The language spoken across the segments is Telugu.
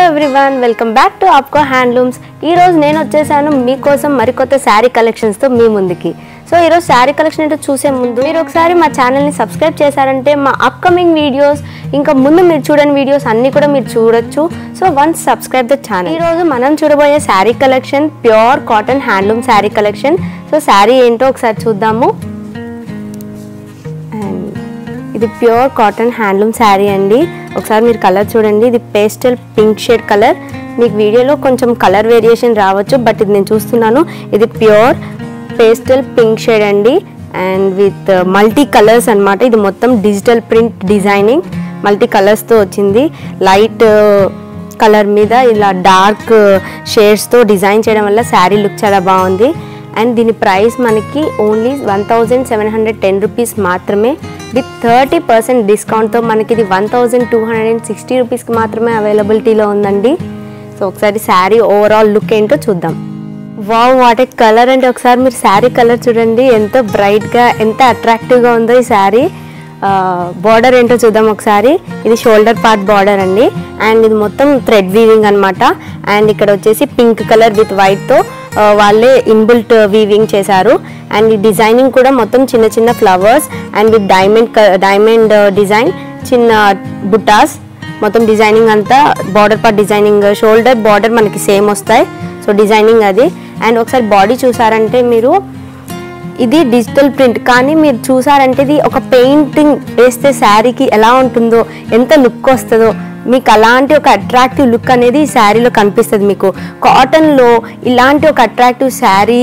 everyone welcome back to APCO handlooms ఈ రోజు నేను వచ్చేసాను మీకోసం మరికొత్త శారీ కలెక్షన్స్తో మీ ముందుకి సో ఈరోజు శారీ కలెక్షన్ ఏంటో చూసే ముందు మీరు ఒకసారి మా ఛానల్ని సబ్స్క్రైబ్ చేశారంటే మా అప్కమింగ్ వీడియోస్ ఇంకా ముందు మీరు చూడని వీడియోస్ అన్నీ కూడా మీరు చూడొచ్చు so once subscribe the channel ఈ రోజు మనం చూడబోయే sari collection pure cotton handloom sari collection so sari ఏంటో ఒకసారి చూద్దాము అండ్ ఇది ప్యూర్ కాటన్ హ్యాండ్లూమ్ శారీ అండి ఒకసారి మీరు కలర్ చూడండి ఇది పేస్టల్ పింక్ షేడ్ కలర్ మీకు వీడియోలో కొంచెం కలర్ వేరియేషన్ రావచ్చు బట్ ఇది నేను చూస్తున్నాను ఇది ప్యూర్ పేస్టల్ పింక్ షేడ్ అండి అండ్ విత్ మల్టీ కలర్స్ అన్నమాట ఇది మొత్తం డిజిటల్ ప్రింట్ డిజైనింగ్ మల్టీ కలర్స్తో వచ్చింది లైట్ కలర్ మీద ఇలా డార్క్ షేడ్స్తో డిజైన్ చేయడం వల్ల శారీ లుక్ చాలా బాగుంది అండ్ దీని ప్రైస్ మనకి only one thousand seven hundred ten rupees మాత్రమే విత్ థర్టీ పర్సెంట్ డిస్కౌంట్తో మనకి ఇది one thousand two hundred and sixty రూపీస్కి మాత్రమే అవైలబిలిటీలో ఉందండి సో ఒకసారి శారీ ఓవరాల్ లుక్ ఏంటో చూద్దాం వావ్ వాట్ ఏ కలర్ అంటే ఒకసారి మీరు శారీ కలర్ చూడండి ఎంత బ్రైట్గా ఎంత అట్రాక్టివ్గా ఉందో ఈ శారీ బార్డర్ ఏంటో చూద్దాం ఒకసారి ఇది షోల్డర్ పార్ట్ బార్డర్ అండి అండ్ ఇది మొత్తం థ్రెడ్ వీవింగ్ అన్నమాట అండ్ ఇక్కడ వచ్చేసి పింక్ కలర్ విత్ వైట్తో వాళ్ళే ఇన్బిల్ట్ వీవింగ్ చేశారు అండ్ ఈ డిజైనింగ్ కూడా మొత్తం చిన్న చిన్న flowers and with diamond diamond design చిన్న బుట్టాస్ మొత్తం డిజైనింగ్ అంతా border part designing shoulder border మనకి సేమ్ వస్తాయి సో డిజైనింగ్ అది అండ్ ఒకసారి బాడీ చూసారంటే మీరు ఇది డిజిటల్ ప్రింట్ కానీ మీరు చూసారంటే ఇది ఒక పెయింటింగ్ వేస్తే శారీకి ఎలా ఉంటుందో ఎంత లుక్ వస్తుందో మీకు అలాంటి ఒక అట్రాక్టివ్ లుక్ అనేది ఈ శారీలో కనిపిస్తుంది మీకు కాటన్లో ఇలాంటి ఒక అట్రాక్టివ్ శారీ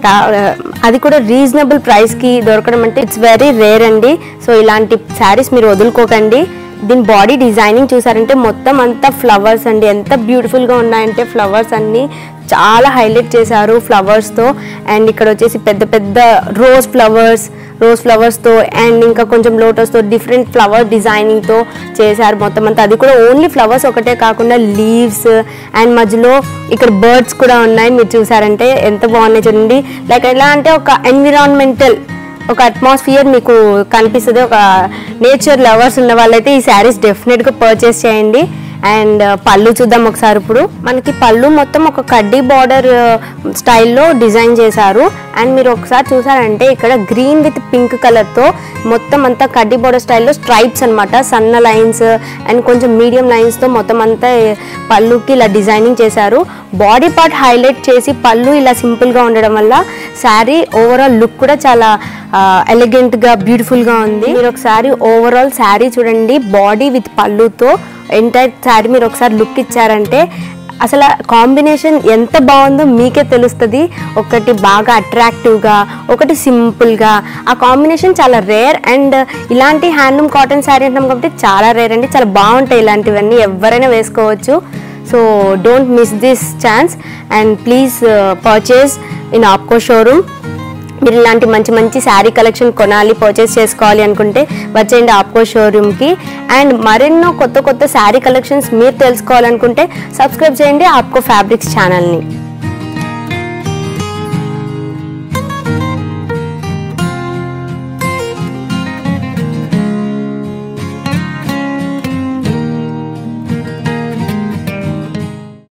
అది కూడా రీజనబుల్ ప్రైస్కి దొరకడం అంటే ఇట్స్ వెరీ రేర్ అండి సో ఇలాంటి శారీస్ మీరు వదులుకోకండి దీని బాడీ డిజైనింగ్ చూసారంటే మొత్తం అంతా ఫ్లవర్స్ అండి ఎంత బ్యూటిఫుల్గా ఉన్నాయంటే ఫ్లవర్స్ అన్నీ చాలా హైలైట్ చేశారు ఫ్లవర్స్తో అండ్ ఇక్కడ వచ్చేసి పెద్ద పెద్ద రోజ్ ఫ్లవర్స్ రోజ్ ఫ్లవర్స్తో అండ్ ఇంకా కొంచెం లోటస్తో డిఫరెంట్ ఫ్లవర్ డిజైనింగ్తో చేశారు మొత్తం అంతా అది కూడా ఓన్లీ ఫ్లవర్స్ ఒకటే కాకుండా లీవ్స్ అండ్ మధ్యలో ఇక్కడ బర్డ్స్ కూడా ఉన్నాయి మీరు చూసారంటే ఎంత బాగున్నాయి చూడండి లైక్ ఎలా అంటే ఒక ఎన్విరాన్మెంటల్ ఒక అట్మాస్ఫియర్ మీకు కనిపిస్తుంది ఒక నేచర్ లవర్స్ ఉన్న వాళ్ళైతే ఈ శారీస్ డెఫినెట్గా పర్చేస్ చేయండి అండ్ పళ్ళు చూద్దాం ఒకసారి ఇప్పుడు మనకి పళ్ళు మొత్తం ఒక కడ్డీ బార్డర్ స్టైల్లో డిజైన్ చేశారు అండ్ మీరు ఒకసారి చూసారంటే ఇక్కడ గ్రీన్ విత్ పింక్ కలర్తో మొత్తం అంతా కడ్డీ బార్డర్ స్టైల్లో స్ట్రైప్స్ అనమాట సన్న లైన్స్ అండ్ కొంచెం మీడియం లైన్స్తో మొత్తం అంతా పళ్ళుకి ఇలా డిజైనింగ్ చేశారు బాడీ పార్ట్ హైలైట్ చేసి పళ్ళు ఇలా సింపుల్గా ఉండడం వల్ల శారీ ఓవరాల్ లుక్ కూడా చాలా ఎలిగెంట్గా బ్యూటిఫుల్గా ఉంది మీరు ఒకసారి ఓవరాల్ శారీ చూడండి బాడీ విత్ పళ్ళుతో ఎంటైర్ శారీ మీరు ఒకసారి లుక్ ఇచ్చారంటే అసలు కాంబినేషన్ ఎంత బాగుందో మీకే తెలుస్తుంది ఒకటి బాగా అట్రాక్టివ్గా ఒకటి సింపుల్గా ఆ కాంబినేషన్ చాలా రేర్ అండ్ ఇలాంటి హ్యాండ్లూమ్ కాటన్ శారీ అంటాం కాబట్టి చాలా రేర్ అండి చాలా బాగుంటాయి ఇలాంటివన్నీ ఎవరైనా వేసుకోవచ్చు so don't miss this chance and please purchase in APCO showroom మీరు ఇలాంటి మంచి మంచి శారీ కలెక్షన్ కొనాలి పర్చేస్ చేసుకోవాలి అనుకుంటే వచ్చేయండి ఆప్కో షోరూమ్కి అండ్ మరెన్నో కొత్త కొత్త శారీ కలెక్షన్స్ మీరు తెలుసుకోవాలనుకుంటే సబ్స్క్రైబ్ చేయండి ఆప్కో ఫ్యాబ్రిక్స్ ఛానల్ని